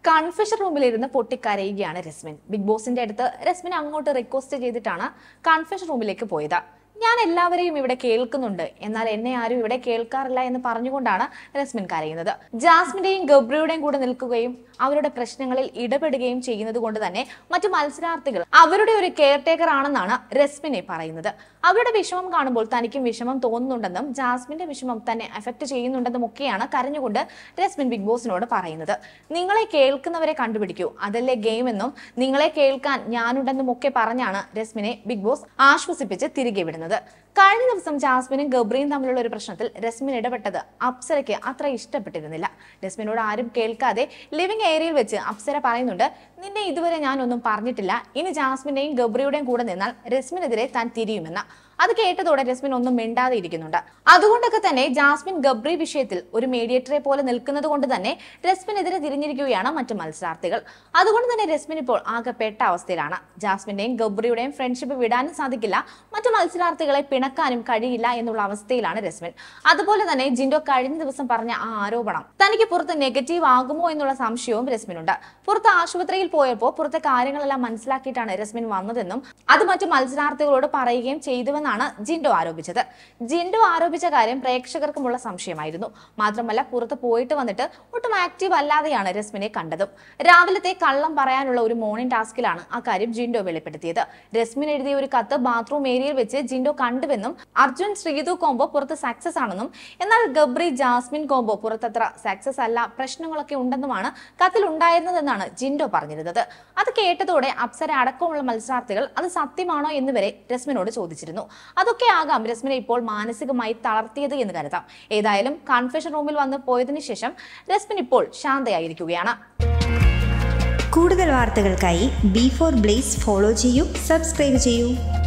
confession റൂമിലിരുന്ന് പൊട്ടിക്കരയുകയാണ് രശ്മിൻ big ബോസിന്റെ അടുത്ത് രശ്മിൻ അങ്ങോട്ട് റിക്വസ്റ്റ് ചെയ്തിട്ടാണ് കൺഫെഷൻ റൂമിലേക്ക് പോയത് ഞാൻ എല്ലാവരെയും ഇവിടെ കേൾക്കുന്നുണ്ട് എന്നാൽ എന്നെ ആരും ഇവിടെ കേൾക്കാറില്ല എന്ന് പറഞ്ഞുകൊണ്ടാണ് രശ്മിൻ കരയുന്നത് ജാസ്മിന്റെയും ഗബ്രിയുടെയും കൂടെ നിൽക്കുകയും അവരുടെ പ്രശ്നങ്ങളിൽ ഇടപെടുകയും ചെയ്യുന്നത് കൊണ്ട് തന്നെ മറ്റു മത്സരാർത്ഥികൾ അവരുടെ ഒരു കെയർ ടേക്കർ ആണെന്നാണ് രശ്മിനെ പറയുന്നത് അവരുടെ വിഷമം കാണുമ്പോൾ തനിക്കും വിഷമം തോന്നുന്നുണ്ടെന്നും ജാസ്മിന്റെ വിഷമം തന്നെ എഫക്ട് ചെയ്യുന്നുണ്ടെന്നും ഒക്കെയാണ് കരഞ്ഞുകൊണ്ട് രശ്മിൻ ബിഗ് ബോസിനോട് പറയുന്നത് നിങ്ങളെ കേൾക്കുന്നവരെ കണ്ടുപിടിക്കൂ അതല്ലേ ഗെയിം എന്നും നിങ്ങളെ കേൾക്കാൻ ഞാനുണ്ടെന്നും ഒക്കെ പറഞ്ഞാണ് രശ്മിനെ ബിഗ് ബോസ് ആശ്വസിപ്പിച്ച് തിരികെ വിടുന്നത് കഴിഞ്ഞ ദിവസം ജാസ്മിനും ഗബ്രിയും തമ്മിലുള്ള ഒരു പ്രശ്നത്തിൽ രശ്മിൻ ഇടപെട്ടത് അപ്സരയ്ക്ക് അത്ര ഇഷ്ടപ്പെട്ടിരുന്നില്ല രശ്മിനോട് ആരും കേൾക്കാതെ ലിവിംഗ് ഏരിയയിൽ വെച്ച് അപ്സര പറയുന്നുണ്ട് നിന്നെ ഇതുവരെ ഞാനൊന്നും പറഞ്ഞിട്ടില്ല ഇനി ജാസ്മിന്റെയും ഗബ്രിയുടെയും കൂടെ നിന്നാൽ രശ്മിനെതിരെ താൻ തിരിയുമെന്ന് അത് കേട്ടതോടെ രശ്മിൻ ഒന്നും മിണ്ടാതെ ഇരിക്കുന്നുണ്ട് അതുകൊണ്ടൊക്കെ തന്നെ ജാസ്മിൻ ഗബ്രി വിഷയത്തിൽ ഒരു മീഡിയേറ്ററെ പോലെ നിൽക്കുന്നത് കൊണ്ട് തന്നെ രശ്മിനെതിരെ തിരിഞ്ഞിരിക്കുകയാണ് മറ്റു മത്സരാർത്ഥികൾ അതുകൊണ്ട് തന്നെ രശ്മിൻ ഇപ്പോൾ ആകെ പെട്ട അവസ്ഥയിലാണ് ജാസ്മിന്റെയും ഗബ്രിയുടെയും ഫ്രണ്ട്ഷിപ്പ് വിടാനും സാധിക്കില്ല മറ്റു മത്സരാർത്ഥികളെ പിണക്കാനും കഴിയില്ല എന്നുള്ള അവസ്ഥയിലാണ് രശ്മിൻ അതുപോലെ തന്നെ ജിൻഡോ കഴിഞ്ഞ ദിവസം പറഞ്ഞ ആ ആരോപണം തനിക്ക് പുറത്ത് നെഗറ്റീവ് ആകുമോ എന്നുള്ള സംശയവും രശ്മിനുണ്ട് പുറത്ത് ആശുപത്രിയിൽ പോയപ്പോൾ പുറത്തെ കാര്യങ്ങളെല്ലാം മനസ്സിലാക്കിയിട്ടാണ് രശ്മിൻ വന്നതെന്നും അത് മറ്റു മത്സരാർത്ഥികളോട് പറയുകയും ചെയ്തുവെന്നാണ് ജിൻഡോ ആരോപിച്ചത് ജിൻഡോ ആരോപിച്ച കാര്യം പ്രേക്ഷകർക്കുമുള്ള സംശയമായിരുന്നു മാത്രമല്ല പുറത്ത് പോയിട്ട് വന്നിട്ട് ഒട്ടും ആക്റ്റീവ് അല്ലാതെയാണ് രശ്മിനെ കണ്ടതും രാവിലത്തെ കള്ളം പറയാനുള്ള ഒരു മോർണിംഗ് ടാസ്കിലാണ് ആ കാര്യം ജിൻഡോ വെളിപ്പെടുത്തിയത് രശ്മിൻ എഴുതിയ ഒരു കത്ത് ബാത്റൂം ഏരിയയിൽ വെച്ച് ജിൻഡോ കണ്ടുവെന്നും അർജുൻ ശ്രീതു കോംബോ പുറത്ത് സക്സസ് ആണെന്നും എന്നാൽ ഗബ്രി ജാസ്മിൻ കോംബോ പുറത്തത്ര സക്സസ് അല്ല പ്രശ്നങ്ങളൊക്കെ ഉണ്ടെന്നുമാണ് കത്തിൽ ഉണ്ടായിരുന്നതെന്നാണ് ജിൻഡോ പറഞ്ഞിരുന്നത് അത് കേട്ടതോടെ അപ്സര അടക്കമുള്ള മത്സരാർത്ഥികൾ അത് സത്യമാണോ എന്ന് വരെ രശ്മിനോട് ചോദിച്ചിരുന്നു അതൊക്കെ ആകാം രശ്മിനെ ഇപ്പോൾ മാനസികമായി തളർത്തിയത് എന്ന് കരുതാം ഏതായാലും കൺഫെഷൻ റൂമിൽ വന്ന് പോയതിനു ശേഷം രശ്മിൻ ഇപ്പോൾ ശാന്തയായിരിക്കുകയാണ് കൂടുതൽ വാർത്തകൾക്കായി ബി ഫോർ ബ്ലേസ് ഫോളോ ചെയ്യൂ സബ്സ്ക്രൈബ് ചെയ്യൂ